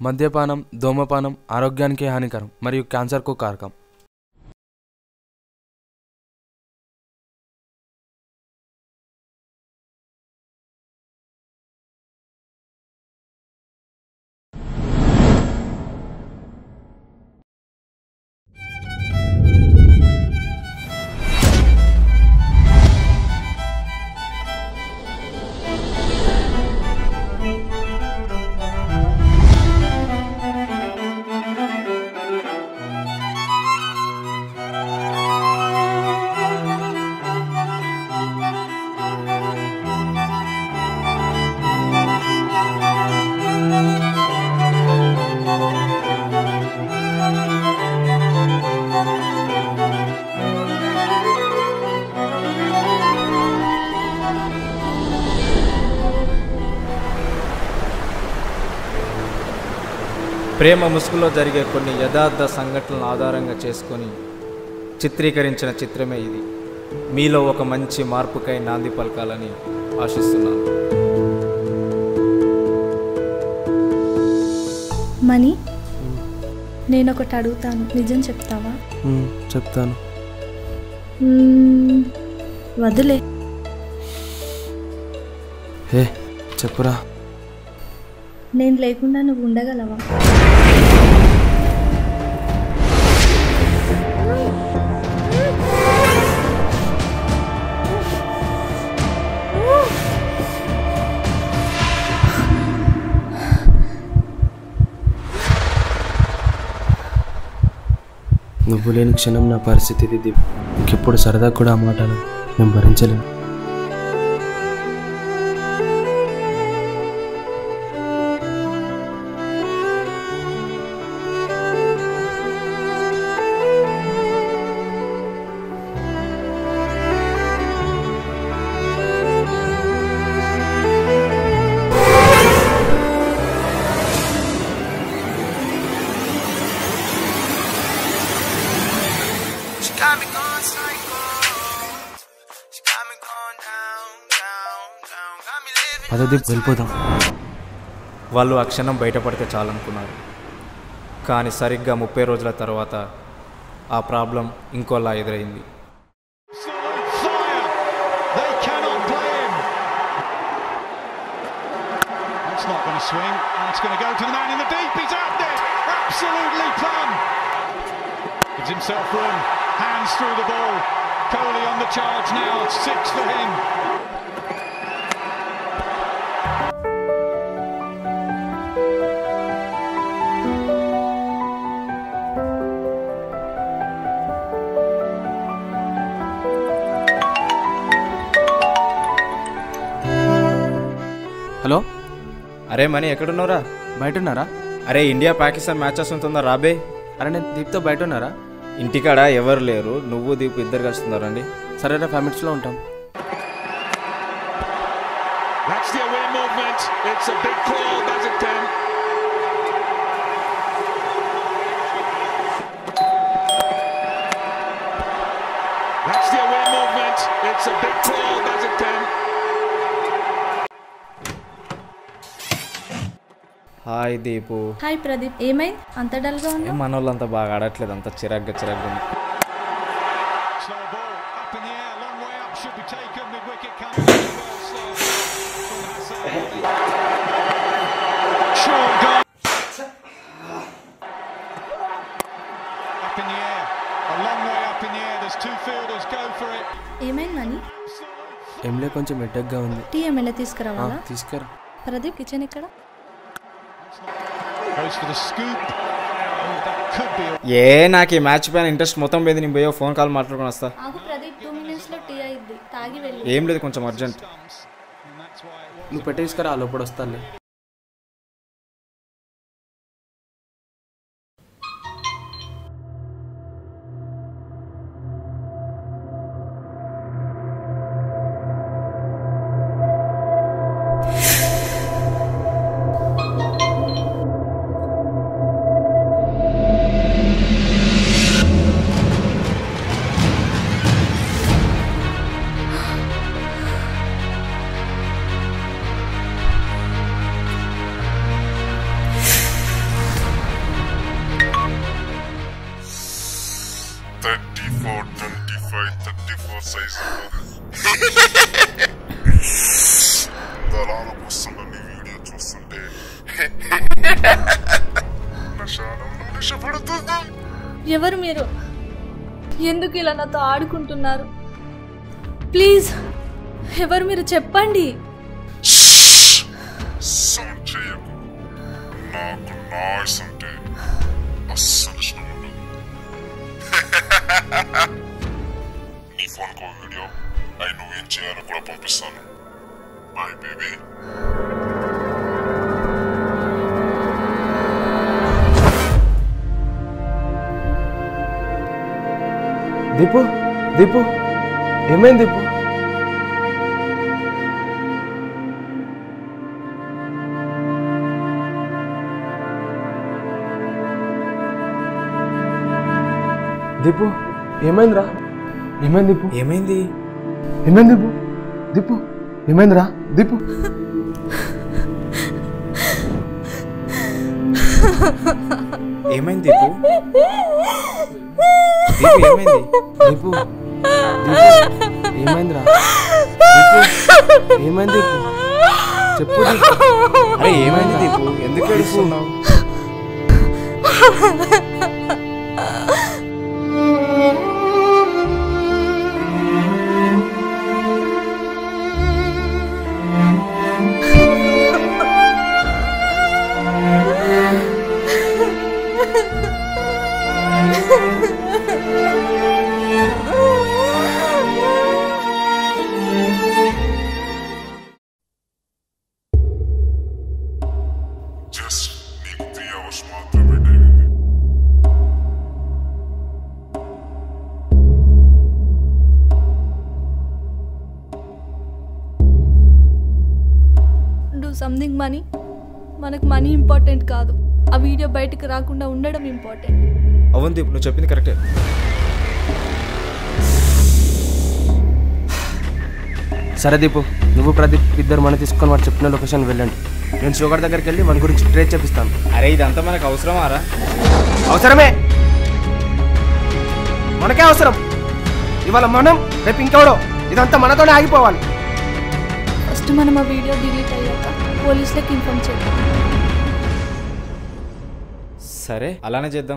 మద్యపానం ధూమపానం ఆరోగ్యానికి హానికరం మరియు క్యాన్సర్కు కారకం ప్రేమ ముసుగులో జరిగే కొన్ని యథార్థ సంఘటనలను ఆధారంగా చేసుకొని చిత్రీకరించిన చిత్రమే ఇది మీలో ఒక మంచి మార్పుకై నాంది పలకాలని ఆశిస్తున్నాను మనీ నేను ఒకటి అడుగుతాను నిజం చెప్తావా మ్మ్, చెప్తాను మ్మ్, వదిలే ఏ చెప్పురా నేను లేకుండా నువ్వు ఉండగలవా నువ్వు లేని క్షణం నా పరిస్థితి ఇది ఇంకెప్పుడు సరదా కూడా ఆ మాటలు నేను భరించలేను She got me going psycho. She got me going down, down, down. Got me living. పదదీప్ వెళ్ళిపోదాం వాళ్ళు ఆ క్షణం బయటపడితే చాలనుకున్నారు కానీ సరిగ్గా ముప్పై రోజుల తర్వాత ఆ ప్రాబ్లం ఇంకోలా ఎదురైంది fire. They cannot play him. That's not going to swing. That's going to go to the man in the deep. He's out there. Absolutely plumb. Gives himself room. Hands through the ball. Coley on the charge now. It's six for him. Hello అరే మనీ ఎక్కడున్నారా బయట ఉన్నారా అరే India Pakistan matches ఉంటుందా రాబే అరే నేను దీప్తో బయట ఉన్నారా ఇంటికాడ ఎవరు లేరు నువ్వు దీపు ఇద్దరు కలుస్తున్నారండి సరేనా ఫైవ్ మినిట్స్లో ఉంటాం That's the away movement. It's a big call, Baziktan. That's the away movement. It's a big call, Baziktan. Hi Deepu hi Pradeep ఏమైంది అంత డల్గా ఏం ఉన్నావు మన వాళ్ళంతా బాగా ఆడట్లేదు అంత చిరాగ్గా చిరాగ్గా ఉంది. Slow ball up in the air, long way up, should be taken. Mid wicket coming. Well slow. From Hassan. Short goal. Up in the air, a long way up in the air. There's two fielders. Go for it. ఏమైంది మనీ ఏంలే కొంచెం హెడ్డెక్గా ఉంది tea ఏమైనా ఆ, తీసుకురావాలా తీసుకురా Pradeep kitchen ఇక్కడ Goes for the scoop. Oh, that could be a ఏ నాకు ఈ మ్యాచ్ పైన ఇంట్రెస్ట్ మొత్తం పోయింది నేను పోయో ఫోన్ కాల్ మాట్లాడుకొని వస్తా ఆగు ప్రదీప్ టూ మినిట్స్లో టీ అయింది తాగి వెళ్ళు ఏం లేదు కొంచెం urgent stumps, and that's why it was. నువ్వు పెట్టి తీసుకురా ఆ లోపల వస్తానులే సైజు దళాల వస్తున్న నీ వీడియో చూస్తుంటే నా శానంలో నిషపడుతుంది ఎవరు మీరు ఎందుకు ఇలా నాతో ఆడుకుంటున్నారు ప్లీజ్ ఎవరు మీరు చెప్పండి సౌండ్ చేయకు నాకు నాయిస్ అంటే అస్సలు ఇష్టం ఉండదు నీ ఫోన్ కో వీడియో అవి నువ్వేం చేయాలో కూడా పంపిస్తాను బాయ్ బేబీ దీపు దీపు ఏమైంది దీపు దీపు ఏమైందిరా ఏమైంది దీపు ఏమైంది ఏమైంది దీపు దీపు ఏమైందిరా దీపు ఏమైంది దీపు దీపు ఏమైంది దీపు దీపు ఏమైందిరా దీపు ఏమైంది దీపు చెప్పు దీపు అరే ఏమైంది దీపు ఎందుకు ఏడుస్తున్నావు జస్ట్ నీకు త్రీ అవర్స్ మాత్రమే టైం ఉంది డూ సంథింగ్ మనీ మనకు మనీ ఇంపార్టెంట్ కాదు ఆ వీడియో బయటకు రాకుండా ఉండడం ఇంపార్టెంట్ అవును దీపు నువ్వు చెప్పింది కరెక్టే సరే దీపు నువ్వు ప్రదీప్ ఇద్దరు మన తీసుకొని వాడు చెప్పిన లొకేషన్ వెళ్ళండి నేను షుగర్ దగ్గరికి వెళ్ళి మన గురించి ట్రేస్ చేపిస్తాను అరే ఇదంతా మనకు అవసరమారా అవసరమే మనకే అవసరం ఇవాళ మనం రేపు ఇంకెవడో ఇదంతా మనతోనే ఆగిపోవాలి ఫస్ట్ మనం ఆ వీడియో డిలీట్ అయ్యాక పోలీసులకు ఇన్ఫామ్ చేద్దాం సరే అలానే చేద్దాం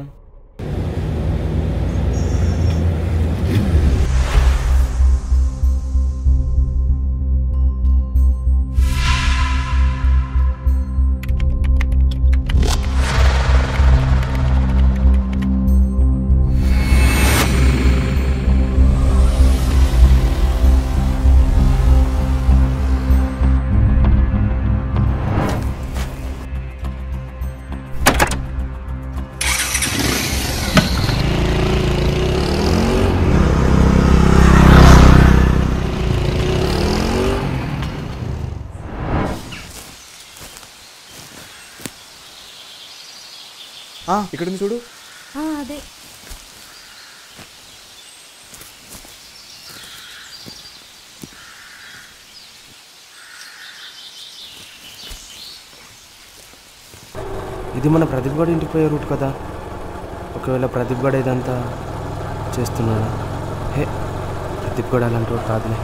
ఆ, ఇక్కడ ఉంది చూడు ఆ, అదే ఇది మన ప్రదీప్ గడ ఇంటికి పోయే రూట్ కదా ఒకవేళ ప్రదీప్ గడ ఇదంతా చేస్తున్నాడా హే ప్రదీప్ గడ అలాంటి వాడు కాదులే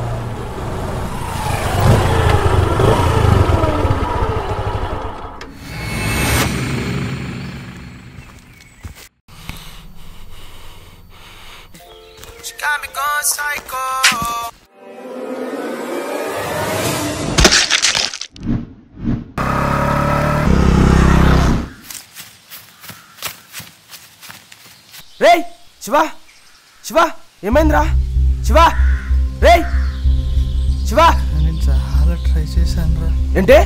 She got me going psycho. రేయ్ శివ శివ ఏమైందిరా శివ రేయ్ శివ నేను చాలా ట్రై చేశాను రా ఏంటే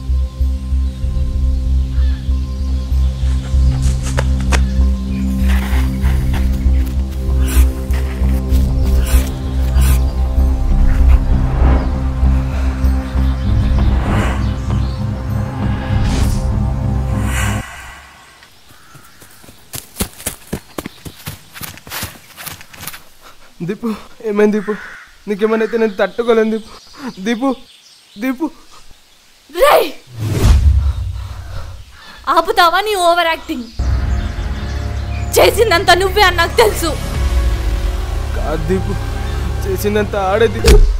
దీపు ఏమైంది దీపు నీకేమైనా అయితే నేను తట్టుకోలేను దీపు దీపు దీపు రేయ్ ఆపుతావా నీ ఓవర్ యాక్టింగ్ చేసిందంతా నువ్వే అని నాకు తెలుసు కాదు దీపు చేసిందంతా ఆడేది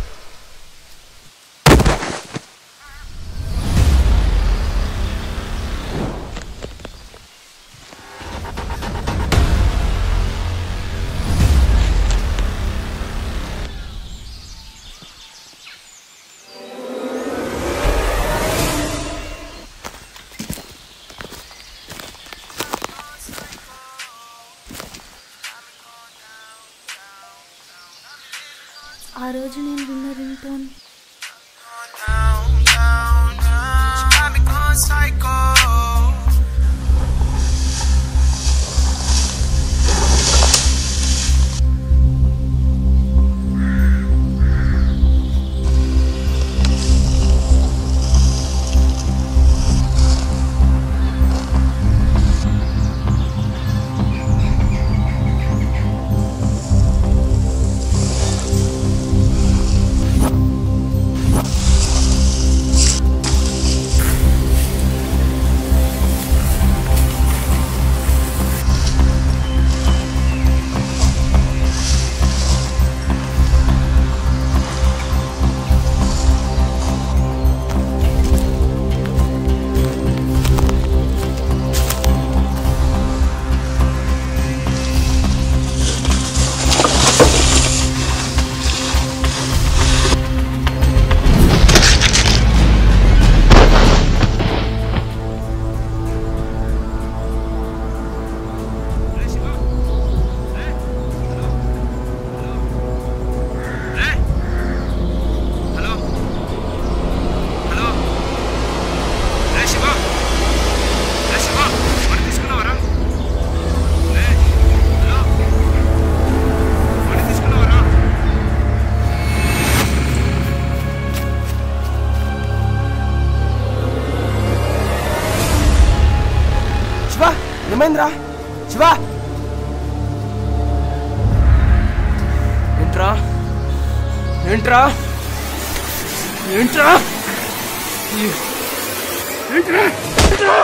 ఆ రోజు నేను విన్న ringtone Down, down, down. She got me going psycho. Shiva ఏమైందిరా శివ ఏంట్రా ఏంట్రా ఏంట్రా ఈ- ఏంట్రా ఏంట్రా?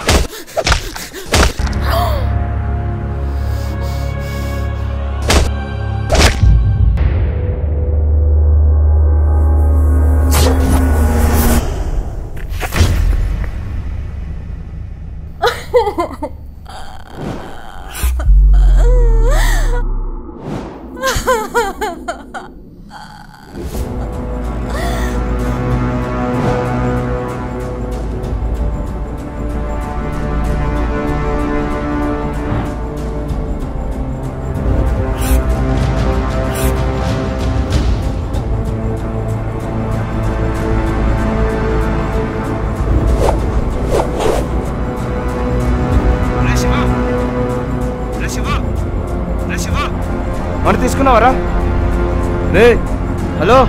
మని తీసుకున్నావరా రే హలో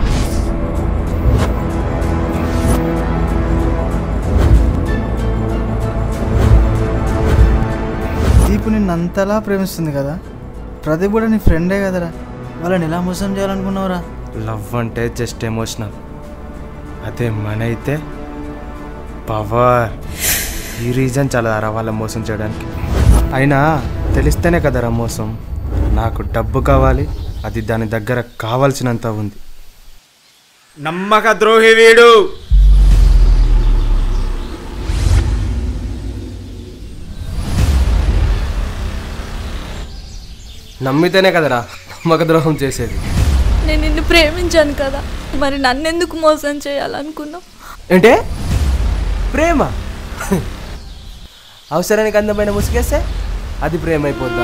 దీపు నిన్ను అంతలా ప్రేమిస్తుంది కదా ప్రదీప్ కూడా నీ ఫ్రెండే కదరా వాళ్ళని ఎలా మోసం చేయాలనుకున్నావురా లవ్ అంటే జస్ట్ ఎమోషనల్ అదే మన అయితే పవర్ ఈ రీజన్ చాలా రా వాళ్ళ మోసం చేయడానికి అయినా తెలిస్తేనే కదరా మోసం నాకు డబ్బు కావాలి అది దాని దగ్గర కావాల్సినంత ఉంది నమ్మక ద్రోహి వీడు నమ్మితేనే కదరా నమ్మక ద్రోహం చేసేది నేను నిన్ను ప్రేమించాను కదా మరి నన్నెందుకు మోసం చేయాలనుకున్నావు ఏంటే ప్రేమ అవసరానికి అందమైన ముసుగేస్తే అది ప్రేమ అయిపోద్దా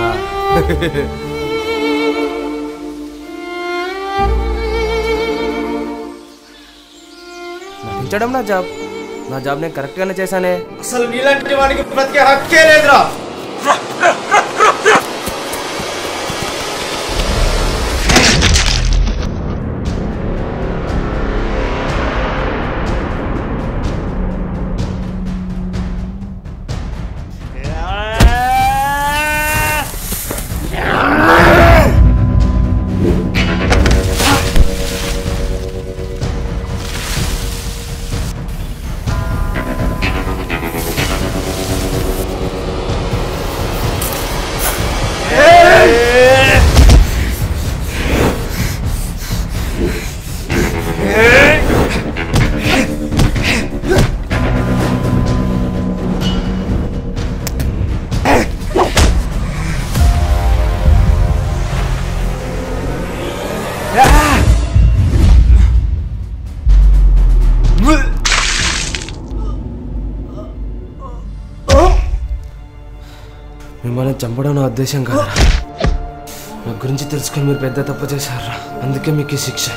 నటించడం నా జాబ్ నా జాబ్ నేను కరెక్ట్గానే చేశానే అసలు నీలాంటి వాడికి బ్రతికే హక్కే లేదురా ఆ మిమ్మల్ని చంపడం నా ఉద్దేశం కాదు నా గురించి తెలుసుకొని మీరు పెద్ద తప్పు చేశారా అందుకే మీకు ఈ శిక్ష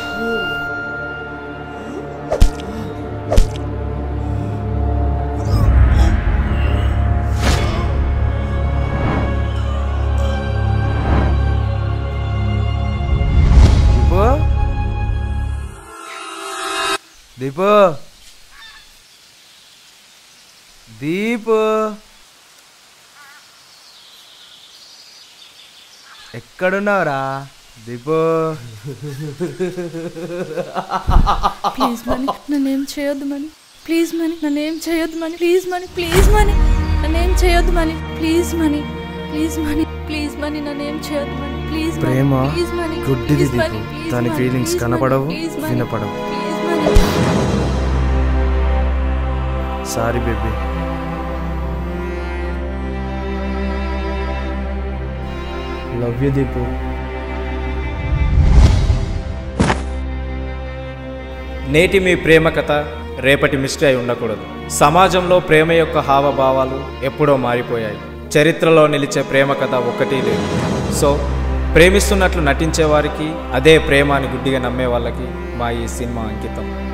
దీపు దీపు దీపు ఎక్కడున్నావురా దీపు ప్లీజ్ మనీ నన్నేం చేయొద్దు మనీ ప్లీజ్ మనీ నన్నేం చేయొద్దు మనీ ప్లీజ్ మనీ ప్లీజ్ మనీ నన్నేం చేయొద్దు Mani please Mani please Mani please Mani నన్నేం చేయొద్దు మనీ ప్లీజ్ ప్రేమ ప్లీజ్ మనీ గుడ్డిది దీపు దాని ఫీలింగ్స్ కనపడవు వినపడవు please Mani sorry baby love you Deepu నేటి మీ ప్రేమ కథ రేపటి మిస్టరీ అయి ఉండకూడదు సమాజంలో ప్రేమ యొక్క హావభావాలు ఎప్పుడో మారిపోయాయి చరిత్రలో నిలిచే ప్రేమ కథ ఒక్కటి లేదు సో ప్రేమిస్తున్నట్లు నటించే వారికి అదే ప్రేమ అని గుడ్డిగా నమ్మే వాళ్ళకి మా ఈ సినిమా అంకితం